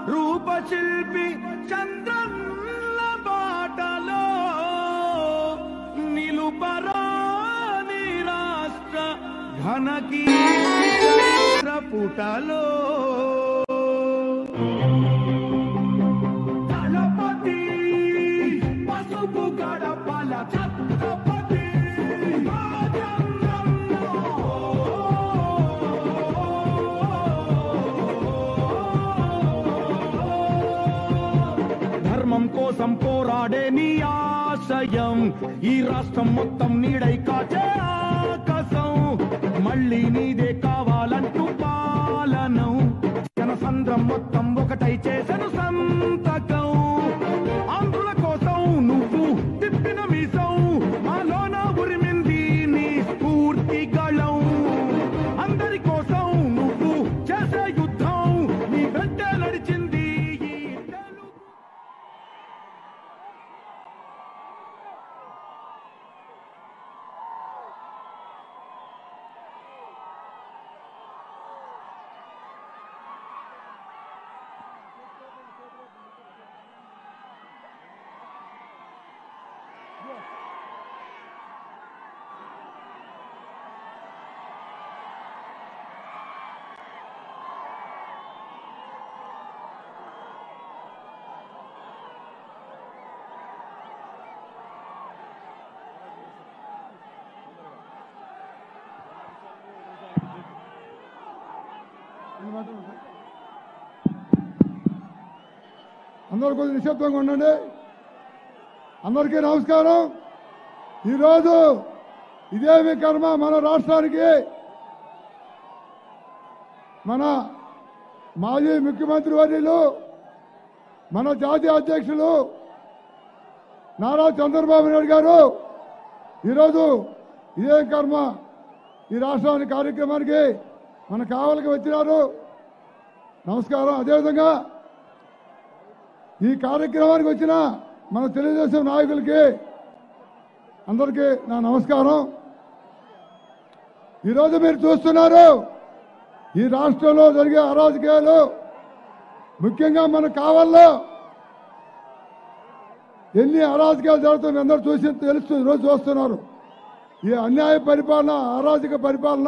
రూపశిల్పి చంద్రన్న బాటలో నిలుపరాని రాష్ట్ర ఘనకీ పుటలో దళపతి పసుపు గడపల ఛత్రపతి ధర్మం కోసం పోరాడే నీ ఆశయం ఈ రాష్ట్రం మొత్తం నీడై కాచే ఆకాశం మళ్ళీ నీదే కావాలంటూ పాలనం జనసంద్రం మొత్తం ఒకటై చేసను సంతకం ఆంధ్రుల కోసం నువ్వు తిప్పిన మీసం మాలోన ఉరిమింది నీ స్ఫూర్తి గళం అందరి కోసం నువ్వు చేసే యుద్ధం నీ వెంటే నడిచింది ఈ తెలుగు అందరూ కొద్దిగా నిశ్శబ్దంగా ఉండండి అందరికీ నమస్కారం ఈరోజు ఇదేమి కర్మ మన రాష్ట్రానికి మన మాజీ ముఖ్యమంత్రి వర్యులు మన జాతీయ అధ్యక్షులు నారా చంద్రబాబు నాయుడు గారు ఈరోజు ఇదేం కర్మ ఈ రాష్ట్రానికి కార్యక్రమానికి మన కావలికి వచ్చినారు నమస్కారం అదేవిధంగా ఈ కార్యక్రమానికి వచ్చిన మన తెలుగుదేశం నాయకులకి అందరికీ నా నమస్కారం ఈరోజు మీరు చూస్తున్నారు ఈ రాష్ట్రంలో జరిగే అరాజకీయాలు ముఖ్యంగా మన కావాల్లో ఎన్ని అరాజకీయాలు జరుగుతాయి అందరూ చూసి తెలుస్తూ ఈరోజు చూస్తున్నారు ఈ అన్యాయ పరిపాలన అరాజక పరిపాలన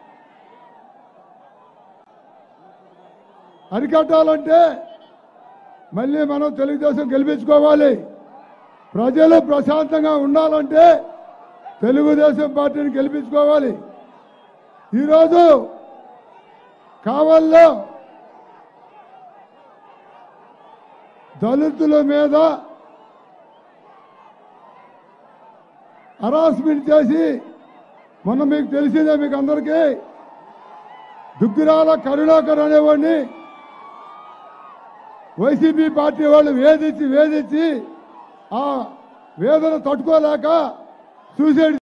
అరికట్టాలంటే మళ్ళీ మనం తెలుగుదేశం గెలిపించుకోవాలి ప్రజలు ప్రశాంతంగా ఉండాలంటే తెలుగుదేశం పార్టీని గెలిపించుకోవాలి ఈరోజు కావల్లో దళితుల మీద హరాస్మెంట్ చేసి మొన్న మీకు తెలిసిందే మీకు అందరికీ దుగ్గిరాల కరుణాకర్ అనేవాడిని వైసీపీ పార్టీ వాళ్ళు వేధించి వేధించి ఆ వేదన తట్టుకోలేక సూసైడ్